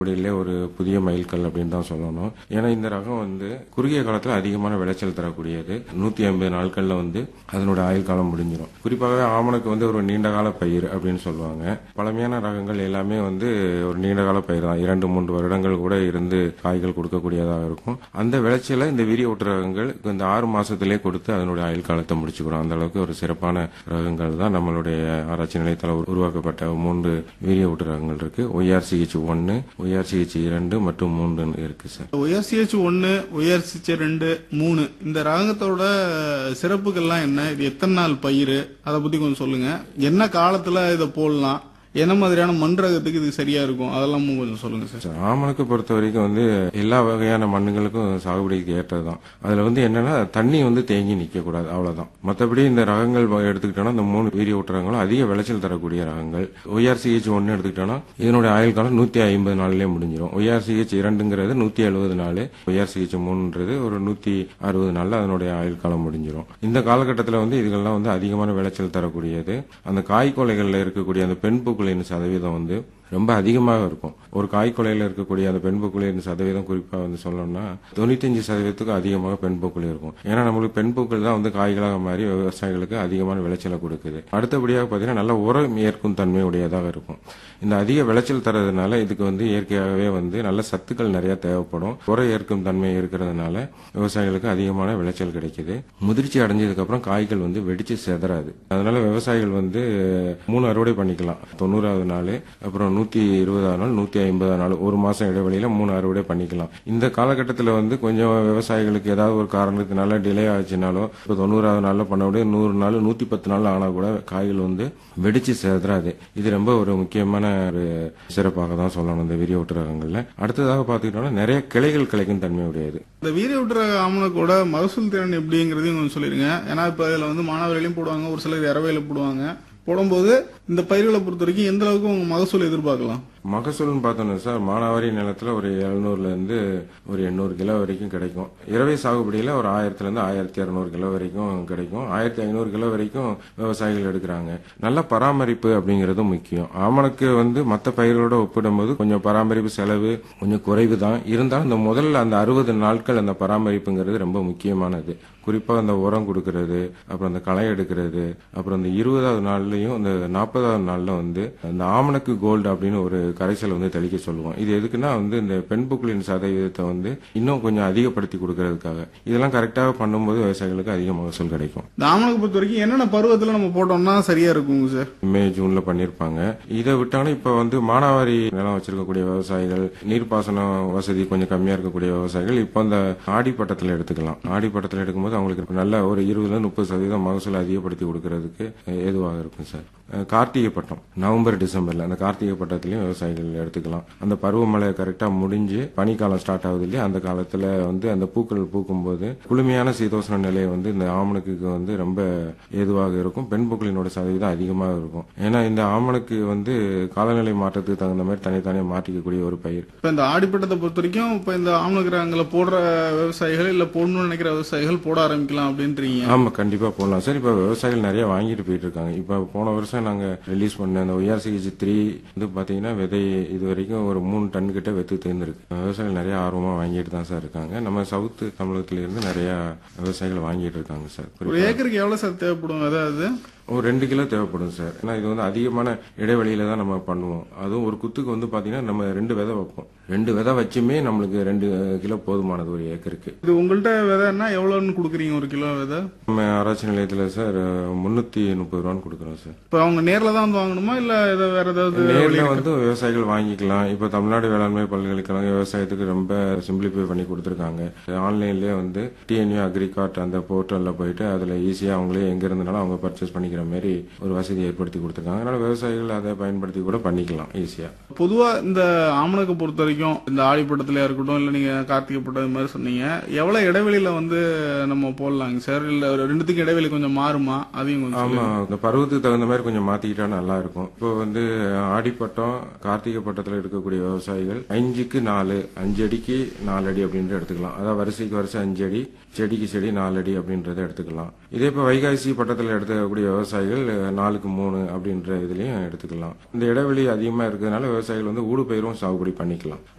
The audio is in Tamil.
சாகுபடியிலே ஒரு புதிய மைல்கல் அப்படின்னு தான் சொல்லணும் ஏன்னா இந்த ரகம் வந்து குறுகிய காலத்தில் அதிகமான விளைச்சல் தரக்கூடியது நூற்றி ஐம்பது நாட்களில் வந்து அதனோட ஆயுள் காலம் முடிஞ்சிடும் குறிப்பாகவே ஆமணக்கு வந்து ஒரு நீண்ட கால பயிர் அப்படின்னு சொல்லுவாங்க பழமையான ரகங்கள் எல்லாமே வந்து ஒரு நீண்ட கால பயிர் தான் இரண்டு மூன்று வருடங்கள் கூட இருந்து காய்கள் கொடுக்கக்கூடியதாக இருக்கும் அந்த விளைச்சலை இந்த வீரிய ஊட்டு ரகங்கள் இந்த ஆறு மாசத்திலே கொடுத்து அதனுடைய ஆயுள் காலத்தை முடிச்சுக்கிறோம் அந்த அளவுக்கு ஒரு சிறப்பான ரகங்கள் தான் நம்மளுடைய ஆராய்ச்சி நிலையத்தில் உருவாக்கப்பட்ட மூன்று வீரிய ஊட்டு ரகங்கள் இருக்கு ஒய்ஆர்சிஹெச் ஒன்னு ஒய்ஆர்சிஹெச் இரண்டு மற்றும் மூன்று இருக்கு சார் ஒய்ஆர்சிஹெச் ஒன்னு ஒய்ஆர்சிஹெச் ரெண்டு மூணு இந்த ராகத்தோட சிறப்புகள்லாம் என்ன இது எத்தனை நாள் பயிர் அதை பத்தி கொஞ்சம் சொல்லுங்க என்ன காலத்துல இதை போடலாம் என்ன மாதிரியான மண் ரகத்துக்கு இது சரியா இருக்கும் அதெல்லாம் கொஞ்சம் சொல்லுங்க சார் சார், ஆமணக்கு பொறுத்த வரைக்கும் வந்து எல்லா வகையான மண்ணுகளுக்கும் சாகுபடிக்கு ஏற்றது தான் அதுல வந்து என்னன்னா தண்ணி வந்து தேங்கி நிக்க கூடாது அவ்வளவுதான் மற்றபடி இந்த ரகங்கள் வ- எடுத்துக்கிட்டோம்னா இந்த மூணு வீரிய ஊட்டுறங்களும் அதிக விளைச்சல் தரக்கூடிய ரகங்கள் ஒய்ஆர்சிஹெச் ஒன்னு எடுத்துக்கிட்டோம்னா இதனுடைய ஆயுள் காலம் நூத்தி ஐம்பது நாள்லயே முடிஞ்சிடும் ஒய்ஆர்சிஹெச் இரண்டுங்கிறது நூத்தி எழுபது நாள் ஒய்ஆர்சிஹெச் மூணுன்றது ஒரு நூத்தி அறுபது நாள்ல அதனுடைய ஆயுள் காலம் முடிஞ்சிடும் இந்த காலகட்டத்தில் வந்து இதுகள்லாம் வந்து அதிகமான விளைச்சல் தரக்கூடியது அந்த காய்கொலைகள்ல இருக்கக்கூடிய அந்த பெண் பூக்களின் சதவீதம் வந்து ரொம்ப அதிகமாக இருக்கும் ஒரு காய்கொலையில் இருக்கக்கூடிய அந்த பெண் பூக்களின் சதவீதம் குறிப்பாக வந்து சொல்லணும்னா தொண்ணூத்தஞ்சு சதவீதத்துக்கு அதிகமாக பெண் பூக்கள் இருக்கும் ஏன்னா நம்மளுக்கு பெண் பூக்கள் தான் வந்து காய்களாக மாறி விவசாயிகளுக்கு அதிகமான விளைச்சலை கொடுக்குது அடுத்தபடியாக பார்த்தீங்கன்னா நல்ல உரம் ஏற்கும் தன்மை உடையதாக இருக்கும் இந்த அதிக விளைச்சல் தரதுனால இதுக்கு வந்து இயற்கையாகவே வந்து நல்ல சத்துக்கள் நிறைய தேவைப்படும் உர ஏற்கும் தன்மை இருக்கிறதுனால விவசாயிகளுக்கு அதிகமான விளைச்சல் கிடைக்குது முதிர்ச்சி அடைஞ்சதுக்கு அப்புறம் காய்கள் வந்து வெடிச்சு செதறாது அதனால விவசாயிகள் வந்து மூணு அறுவடை பண்ணிக்கலாம் தொண்ணூறாவது நாள் அப்புறம் நூத்தி இருபதாவது நாள் நூத்தி ஐம்பதாவது நாள் ஒரு மாசம் இடைவெளியில மூணு அறுவடை பண்ணிக்கலாம் இந்த காலகட்டத்தில் வந்து கொஞ்சம் விவசாயிகளுக்கு ஏதாவது ஒரு காரணத்தினால டிலே ஆச்சுனாலும் இப்போ தொண்ணூறாவது நாள்ல பண்ண முடியும் நூறு நாள் நூத்தி பத்து நாள் ஆனா கூட காய்கள் வந்து வெடிச்சு செதறாது இது ரொம்ப ஒரு முக்கியமான ஒரு சிறப்பாக தான் சொல்லணும் இந்த விரிய ரகங்கள்ல அடுத்ததாக பார்த்துக்கிட்டோம்னா நிறைய கிளைகள் கிடைக்கும் தன்மை உடையது இந்த வீரிய விட்டுற ஆமணக்கோட மகசூல் திறன் எப்படிங்கிறதையும் கொஞ்சம் சொல்லிருங்க ஏன்னா இப்ப இதுல வந்து மானாவாரிலையும் போடுவாங்க ஒரு சிலர் இரவையில போடுவாங்க போடும்போது இந்த பயிர்களை பொறுத்த வரைக்கும் எந்த அளவுக்கு உங்க மகசூல் எதிர்பார்க்கலாம் மகசூல்னு பார்த்தோம்னா சார் மானாவாரி நிலத்துல ஒரு எழுநூறுல இருந்து ஒரு எண்ணூறு கிலோ வரைக்கும் கிடைக்கும் இரவை சாகுபடியில ஒரு ஆயிரத்துல இருந்து ஆயிரத்தி இரநூறு கிலோ வரைக்கும் கிடைக்கும் ஆயிரத்தி ஐநூறு கிலோ வரைக்கும் விவசாயிகள் எடுக்கிறாங்க நல்ல பராமரிப்பு அப்படிங்கிறது முக்கியம் ஆமணக்கு வந்து மற்ற பயிர்களோட ஒப்பிடும்போது கொஞ்சம் பராமரிப்பு செலவு கொஞ்சம் குறைவு தான் இருந்தாலும் இந்த முதல்ல அந்த அறுபது நாட்கள் அந்த பராமரிப்புங்கிறது ரொம்ப முக்கியமானது குறிப்பா அந்த உரம் கொடுக்கறது அப்புறம் அந்த களை எடுக்கிறது அப்புறம் இந்த இருபதாவது நாள்லயும் இந்த நாற்பதாவது நாள்ல வந்து அந்த ஆமணக்கு கோல்டு அப்படின்னு ஒரு கரைசல் வந்து தெளிக்க சொல்லுவோம் இது எதுக்குன்னா வந்து இந்த பெண் புக்களின் சதவீதத்தை வந்து இன்னும் கொஞ்சம் அதிகப்படுத்தி கொடுக்கறதுக்காக இதெல்லாம் கரெக்டாக பண்ணும்போது விவசாயிகளுக்கு அதிக மகசூல் கிடைக்கும் இந்த ஆமணக்கு பொறுத்த வரைக்கும் என்னென்ன பருவத்துல நம்ம போட்டோம்னா சரியா இருக்குங்க சார் மே ஜூன்ல பண்ணிருப்பாங்க இதை விட்டாலும் இப்ப வந்து மானாவாரி நிலம் வச்சிருக்கக்கூடிய விவசாயிகள் நீர்ப்பாசன வசதி கொஞ்சம் கம்மியா இருக்கக்கூடிய விவசாயிகள் இப்போ அந்த ஆடிப்பட்டத்தில் எடுத்துக்கலாம் ஆடிப்பட்டத்தில் எடுக்கும்போது அவங்களுக்கு நல்ல ஒரு இருபதுல இருந்து முப்பது சதவீதம் மகசூல் அதிகப்படுத்தி கொடுக்கறதுக்கு ஏதுவாக இருக்கும் சார் அஹ் கார்த்திகை பட்டம் நவம்பர் டிசம்பர்ல அந்த கார்த்திகை பட்டத்திலையும் விவசாயிகள் எடுத்துக்கலாம் அந்த பருவமழை கரெக்டா முடிஞ்சு பனிக்காலம் ஸ்டார்ட் ஆகுது இல்லையா அந்த காலத்துல வந்து அந்த பூக்கள் பூக்கும்போது குளுமையான சீதோஷ்ண நிலை வந்து இந்த ஆமணக்கு வந்து ரொம்ப ஏதுவாக இருக்கும் பெண் பூக்களினோட சதவீதம் அதிகமாக இருக்கும் ஏன்னா இந்த ஆமணக்கு வந்து காலநிலை மாற்றத்துக்கு தகுந்த மாதிரி தனித்தானே மாற்றிக்கக்கூடிய ஒரு பயிர் இப்ப இந்த ஆடிப்பட்டத்தை பொறுத்த வரைக்கும் இப்ப இந்த ஆமணக்கிரகங்களை போடுற விவசாயிகள் இல்ல போடணும்னு நினைக்கிற விவசாயிகள் போட ஆரம்பிக்கலாம் அப்படின்றீங்க ஆமா கண்டிப்பா போடலாம் சார் இப்ப விவசாயிகள் நிறைய வாங்கிட்டு போயிட்டு இருக்காங்க இப்ப போன வருஷம் நாங்க ரிலீஸ் பண்ண அந்த ஒய்ஆர்சிஹெச் த்ரீ வந்து பாத்தீங்கன்னா விதை இது வரைக்கும் ஒரு மூணு டன் கிட்ட வெத்து தேர்ந்திருக்கு விவசாயிகள் நிறைய ஆர்வமா வாங்கிட்டு தான் சார் இருக்காங்க நம்ம சவுத் தமிழகத்துல இருந்து நிறைய விவசாயிகள் வாங்கிட்டு இருக்காங்க சார் ஒரு ஏக்கருக்கு எவ்வளவு சார் தேவைப்படும் அதாவது ஒரு ரெண்டு கிலோ தேவைப்படும் சார் ஏன்னா இது வந்து அதிகமான இடைவெளியில தான் நம்ம பண்ணுவோம் அதுவும் ஒரு குத்துக்கு வந்து பாத்தீங்கன்னா நம்ம ரெண்டு விதை வைப்போம் ரெண்டு விதை வச்சுமே நம்மளுக்கு ரெண்டு கிலோ போதுமானது ஒரு ஏக்கருக்கு இது உங்கள்ட்ட விதைன்னா எவ்வளவுன்னு கொடுக்குறீங்க ஒரு கிலோ விதை நம்ம ஆராய்ச்சி நிலையத்துல சார் முன்னூத்தி முப்பது ரூபான்னு கொடுக்குறோம் சார் இப்ப அவங்க நேர்ல தான் வந்து வாங்கணுமா இல்ல இதை வேற ஏதாவது நேர்ல வந்து விவசாயிகள் வாங்கிக்கலாம் இப்ப தமிழ்நாடு வேளாண்மை பல்கலைக்கழகம் விவசாயத்துக்கு ரொம்ப சிம்பிளிஃபை பண்ணி கொடுத்துருக்காங்க ஆன்லைன்லயே வந்து டிஎன்யூ அக்ரிகார்ட் அந்த போர்ட்டல்ல போயிட்டு அதுல ஈஸியா அவங்களே எங்க இருந்தனாலும் அவங்க பர்ச்சேஸ் பண்ணிக்கிற மாதிரி ஒரு வசதி ஏற்படுத்தி கொடுத்துருக்காங்க அதனால விவசாயிகள் அதை பயன்படுத்தி கூட பண்ணிக்கலாம் ஈஸியா பொதுவா இந்த ஆமணக்கு பொறுத்த வரைக்கும் இந்த ஆடிப்பட்டத்திலயா இருக்கட்டும் இல்ல நீங்க கார்த்திகை பட்டம் இது மாதிரி சொன்னீங்க எவ்வளவு இடைவெளியில வந்து நம்ம போடலாங்க சார் இல்ல ஒரு ரெண்டுத்துக்கு இடைவெளி கொஞ்சம் மாறுமா அதையும் கொஞ்சம் ஆமா இந்த பருவத்துக்கு தகுந்த மாதிரி கொஞ்சம் மாத்திக்கிட்டா நல்லா இருக்கும் இப்போ வந்து ஆடிப்பட்டம் கார்த்திகை பட்டத்துல இருக்கக்கூடிய விவசாயிகள் அஞ்சுக்கு நாலு அஞ்சு அடிக்கு நாலு அடி அப்படின்ற எடுத்துக்கலாம் அதாவது வரிசைக்கு வரிசை அஞ்சு அடி செடிக்கு செடி நாலு அடி அப்படின்றத எடுத்துக்கலாம் இதே இப்போ வைகாசி பட்டத்துல எடுத்துக்கக்கூடிய விவசாயிகள் விவசாயிகள் நாலுக்கு மூணு அப்படின்ற இதுலயும் எடுத்துக்கலாம் இந்த இடைவெளி அதிகமா இருக்கிறதுனால விவசாயிகள் வந்து ஊடு பயிரும் சாகுபடி பண்ணிக்கலாம்